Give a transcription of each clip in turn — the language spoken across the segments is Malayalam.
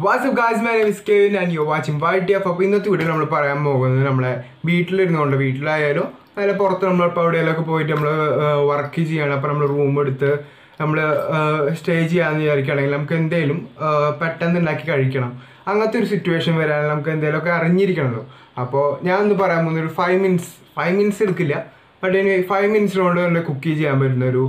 WhatsApp guys my name is Kevin and you watching white T F അപ്പോൾ ഇന്നത്തെ വീഡിയോ നമ്മൾ പറയാൻ പോകുന്നത് നമ്മളെ വീട്ടിലിരുന്നുകൊണ്ട് വീട്ടിലായാലും അതിൽ പുറത്ത് നമ്മളിപ്പോൾ എവിടെയെങ്കിലുമൊക്കെ പോയിട്ട് നമ്മൾ വർക്ക് ചെയ്യണം അപ്പോൾ നമ്മൾ റൂം എടുത്ത് നമ്മൾ സ്റ്റേ ചെയ്യാമെന്ന് വിചാരിക്കുകയാണെങ്കിൽ നമുക്ക് എന്തെങ്കിലും പെട്ടെന്ന് ഉണ്ടാക്കി കഴിക്കണം അങ്ങനത്തെ ഒരു സിറ്റുവേഷൻ വരാൻ നമുക്ക് എന്തെങ്കിലുമൊക്കെ അറിഞ്ഞിരിക്കണമല്ലോ അപ്പോൾ ഞാൻ ഒന്ന് പറയാൻ പോകുന്ന ഒരു ഫൈവ് മിനിറ്റ്സ് ഫൈവ് മിനിറ്റ്സ് എടുക്കില്ല ബട്ട് ഇനി ഫൈവ് മിനിറ്റ്സിനോട് തന്നെ കുക്ക് ചെയ്യാൻ പറ്റുന്ന ഒരു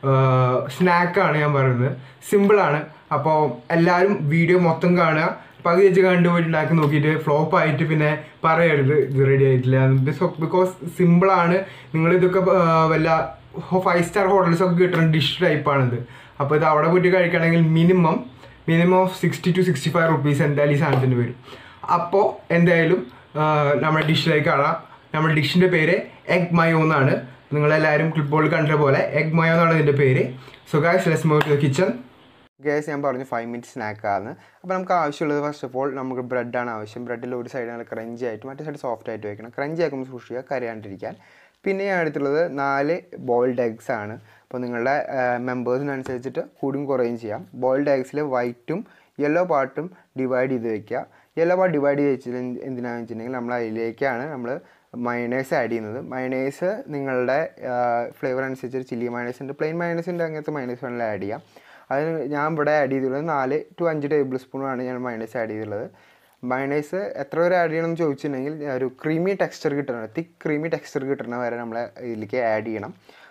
സ്നാക്കാണ് ഞാൻ പറയുന്നത് സിമ്പിളാണ് അപ്പോൾ എല്ലാവരും വീഡിയോ മൊത്തം കാണുക പകുതി വെച്ച് കണ്ടുപോയിട്ട് ഉണ്ടാക്കി നോക്കിയിട്ട് ഫ്ലോപ്പ് ആയിട്ട് പിന്നെ പറയരുത് ഇത് റെഡി ആയിട്ടില്ല ബിക്കോസ് സിമ്പിളാണ് നിങ്ങൾ ഇതൊക്കെ വല്ല ഫൈവ് സ്റ്റാർ ഹോട്ടൽസ് ഒക്കെ കിട്ടുന്ന ഡിഷ് ടൈപ്പാണിത് അപ്പോൾ ഇത് അവിടെ പോയിട്ട് കഴിക്കുകയാണെങ്കിൽ minimum minimum of sixty to sixty five rupees എന്തായാലും ഈ സാധനത്തിന് വരും അപ്പോൾ എന്തായാലും നമ്മുടെ ഡിഷിലേക്ക് കാണാം നമ്മുടെ ഡിഷിൻ്റെ പേര് എഗ് മയോ എന്നാണ് നിങ്ങളെല്ലാവരും ക്ലിപ്പോളിൽ കണ്ട പോലെ എഗ് മയോ എന്നാണ് ഇതിൻ്റെ പേര് so guys let's move to kitchen gas ഞാൻ പറഞ്ഞു ഫൈവ് മിനിറ്റ് സ്നാക്കാണ് അപ്പോൾ നമുക്ക് ആവശ്യമുള്ളത് ഫസ്റ്റ് ഓഫ് ഓൾ നമുക്ക് ബ്രെഡാണ് ആവശ്യം ബ്രെഡിൽ ഒരു സൈഡ് നല്ല ക്രഞ്ചി ആയിട്ട് മറ്റേ സൈഡ് സോഫ്റ്റ് ആയിട്ട് വെക്കണം ക്രഞ്ചി ആക്കുമ്പോൾ സൂക്ഷിക്കുക കരയാണ്ടിരിക്കാൻ പിന്നെ ഞാൻ എടുത്തുള്ളത് നാല് ബോയിൽഡ് എഗ്സ് ആണ് അപ്പോൾ നിങ്ങളുടെ മെമ്പേഴ്സിനനുസരിച്ചിട്ട് കൂടും കുറയും ചെയ്യാം ബോയിൽഡ് എഗ്സിൽ വൈറ്റും യെല്ലോ പാർട്ടും ഡിവൈഡ് ചെയ്ത് വെക്കുക യെല്ലോ പാർട്ട് ഡിവൈഡ് ചെയ്ത് വെച്ചത് എന്തിനാണെന്ന് വെച്ചിട്ടുണ്ടെങ്കിൽ നമ്മൾ അതിലേക്കാണ് നമ്മൾ മയണേഴ്സ് ആഡ് ചെയ്യുന്നത് മയണേഴ്സ് നിങ്ങളുടെ ഫ്ലേവർ അനുസരിച്ച് ചില്ലി മയണേഴ്സ് ഉണ്ട് പ്ലെയിൻ മയണേഴ്സ് ഉണ്ട് അങ്ങനത്തെ മയണേഴ്സ് വേണമെങ്കിൽ ആഡ് ചെയ്യാം അതിന് ഞാൻ ഇവിടെ ആഡ് ചെയ്തിട്ടുള്ളത് നാല് ടു അഞ്ച് ടേബിൾ സ്പൂണാണ് ഞാൻ മയണേഴ്സ് ആഡ് ചെയ്തിട്ടുള്ളത് മയണൈസ് എത്ര വരെ ആഡ് ചെയ്യണം എന്ന് ചോദിച്ചിട്ടുണ്ടെങ്കിൽ ഒരു ക്രീമി ടെക്സ്ചർ കിട്ടണം തിക്ക് ക്രീമി ടെക്സ്ചർ കിട്ടണ വരെ നമ്മൾ ഇതിലേക്ക് ആഡ് ചെയ്യണം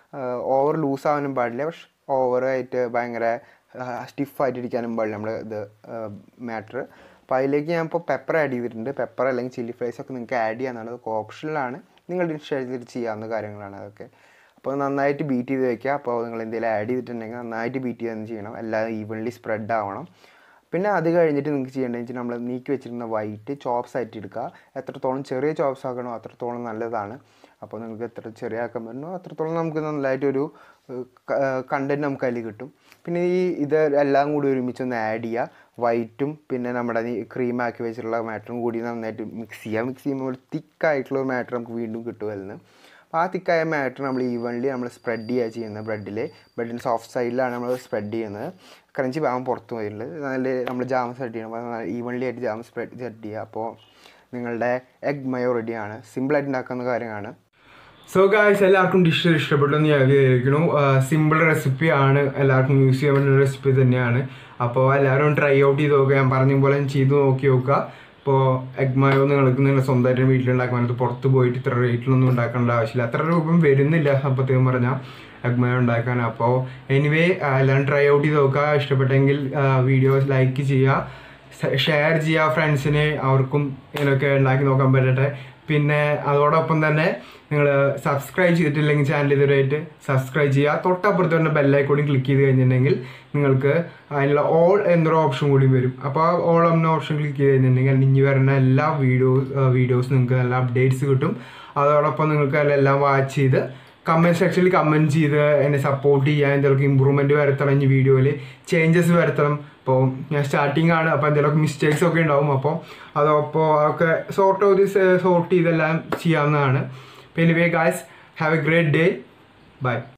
ഓവർ ലൂസ് ആവാനും പാടില്ല പക്ഷെ ഓവറായിട്ട് ഭയങ്കര സ്റ്റിഫായിട്ട് ഇരിക്കാനും പാടില്ല നമ്മൾ ഇത് മാറ്റർ അപ്പോൾ അതിലേക്ക് ഞാൻ ഇപ്പോൾ പെപ്പർ ആഡ് ചെയ്തിട്ടുണ്ട് പെപ്പർ അല്ലെങ്കിൽ ചില്ലി ഫ്ലേസ് ഒക്കെ നിങ്ങൾക്ക് ആഡ് ചെയ്യാന്നാണ് അതൊക്കെ ഓപ്ഷനിലാണ് നിങ്ങളുടെ ഇഷ്ടത്തിൽ ചെയ്യാവുന്ന കാര്യങ്ങളാണ് അതൊക്കെ അപ്പോൾ നന്നായിട്ട് ബീറ്റ് ചെയ്ത് വെക്കുക അപ്പോൾ നിങ്ങൾ എന്തെങ്കിലും ആഡ് ചെയ്തിട്ടുണ്ടെങ്കിൽ നന്നായിട്ട് ബീറ്റ് ചെയ്ത് തന്നെ ചെയ്യണം എല്ലാം ഈവൻലി സ്പ്രെഡ് ആവണം പിന്നെ അത് കഴിഞ്ഞിട്ട് നിങ്ങൾക്ക് ചെയ്യേണ്ടതെന്ന് വെച്ചാൽ നമ്മൾ നീക്കി വെച്ചിരുന്ന വൈറ്റ് ചോപ്സ് ആയിട്ട് എടുക്കുക എത്രത്തോളം ചെറിയ ചോപ്സ് ആക്കണോ അത്രത്തോളം നല്ലതാണ് അപ്പോൾ നിങ്ങൾക്ക് എത്ര ചെറിയ ആക്കാൻ പറ്റുന്നോ അത്രത്തോളം നമുക്ക് നല്ലതായിട്ടൊരു കണ്ടൻറ്റ് നമുക്ക് അതിൽ കിട്ടും പിന്നെ ഈ ഇത് എല്ലാം കൂടി ഒരുമിച്ച് ഒന്ന് ആഡ് ചെയ്യുക വൈറ്റും പിന്നെ നമ്മുടെ ക്രീം ആക്കി വെച്ചിട്ടുള്ള മാറ്ററും കൂടി നന്നായിട്ട് മിക്സ് ചെയ്യുക മിക്സ് ചെയ്യുമ്പോൾ ഒരു തിക്കായിട്ടുള്ള ഒരു മാറ്റർ നമുക്ക് വീണ്ടും കിട്ടുമായിരുന്നു അപ്പോൾ ആ തിക്കായ മാറ്റർ നമ്മൾ ഈവൻലി നമ്മൾ സ്പ്രെഡ് ചെയ്യുക ചെയ്യുന്നത് ബ്രെഡിൽ ബ്രെഡിൻ്റെ സോഫ്റ്റ് സൈഡിലാണ് നമ്മൾ സ്പ്രെഡ് ചെയ്യുന്നത് ക്രഞ്ചി ഭാഗം പുറത്ത് പോയിട്ടുള്ളത് നല്ല നമ്മൾ ജാം സെറ്റ് ചെയ്യണം അപ്പോൾ ഈവൻലി ആയിട്ട് ജാം സ്പ്രെഡ് സെറ്റ് ചെയ്യുക അപ്പോൾ നിങ്ങളുടെ എഗ് മയോ റെഡിയാണ് സിമ്പിളായിട്ട് ഉണ്ടാക്കുന്ന കാര്യമാണ് സോ ഗായ്സ് എല്ലാവർക്കും ഡിഷ് ഇഷ്ടപ്പെട്ടെന്ന് ഞാൻ വിചാരിക്കുന്നു സിമ്പിൾ റെസിപ്പിയാണ് എല്ലാവർക്കും യൂസ് ചെയ്യാൻ പറ്റുന്ന റെസിപ്പി തന്നെയാണ് അപ്പോൾ എല്ലാവരും ട്രൈ ഔട്ട് ചെയ്ത് നോക്കുക ഞാൻ പറഞ്ഞ പോലെ ചെയ്ത് നോക്കി നോക്കുക ഇപ്പോൾ എഗ് മയോ നിങ്ങൾക്ക് നിങ്ങൾ സ്വന്തമായിട്ട് വീട്ടിലുണ്ടാക്കാൻ പറ്റും പുറത്ത് പോയിട്ട് ഇത്ര റേറ്റിലൊന്നും ഉണ്ടാക്കേണ്ട ആവശ്യമില്ല അത്ര രൂപം വരുന്നില്ല അപ്പോഴത്തേക്കും പറഞ്ഞാൽ എഗ് മയോ ഉണ്ടാക്കാൻ അപ്പോൾ എനിവേ എല്ലാവരും ട്രൈ ഔട്ട് ചെയ്ത് നോക്കുക ഇഷ്ടപ്പെട്ടെങ്കിൽ വീഡിയോസ് ലൈക്ക് ചെയ്യുക ഷെയർ ചെയ്യുക ഫ്രണ്ട്സിന് അവർക്കും ഇതിനൊക്കെ ഉണ്ടാക്കി നോക്കാൻ പറ്റട്ടെ പിന്നെ അതോടൊപ്പം തന്നെ നിങ്ങൾ സബ്സ്ക്രൈബ് ചെയ്തിട്ടില്ലെങ്കിൽ ചാനൽ ഇതുവരെയായിട്ട് സബ്സ്ക്രൈബ് ചെയ്യുക തൊട്ടപ്പുറത്ത് തന്നെ ബെല്ലൈക്കോടി ക്ലിക്ക് ചെയ്ത് കഴിഞ്ഞിട്ടുണ്ടെങ്കിൽ നിങ്ങൾക്ക് അതിനുള്ള ഓൾ എന്നൊരു ഓപ്ഷൻ കൂടി വരും അപ്പോൾ ആ ഓൾ എന്ന ഓപ്ഷൻ ക്ലിക്ക് ചെയ്ത് കഴിഞ്ഞിട്ടുണ്ടെങ്കിൽ ഇനി വരുന്ന എല്ലാ വീഡിയോസ് വീഡിയോസ് നിങ്ങൾക്ക് നല്ല അപ്ഡേറ്റ്സ് കിട്ടും അതോടൊപ്പം നിങ്ങൾക്ക് അതിലെല്ലാം വാച്ച് ചെയ്ത് കമൻറ്റ് സെക്ഷനിൽ കമൻറ്റ് ചെയ്ത് എന്നെ സപ്പോർട്ട് ചെയ്യുക എന്തെങ്കിലും ഇമ്പ്രൂവ്മെൻറ്റ് വരുത്തണം ഇനി വീഡിയോയിൽ ചേഞ്ചസ് വരുത്തണം ഇപ്പോൾ ഞാൻ സ്റ്റാർട്ടിങ് ആണ് അപ്പോൾ എന്തെങ്കിലുമൊക്കെ മിസ്റ്റേക്സ് ഒക്കെ ഉണ്ടാവും അപ്പോൾ അതപ്പോൾ അതൊക്കെ സോർട്ട് ഔട്ട് സോർട്ട് ചെയ്തെല്ലാം ചെയ്യാവുന്നതാണ് പിന്നെ way guys have a great day by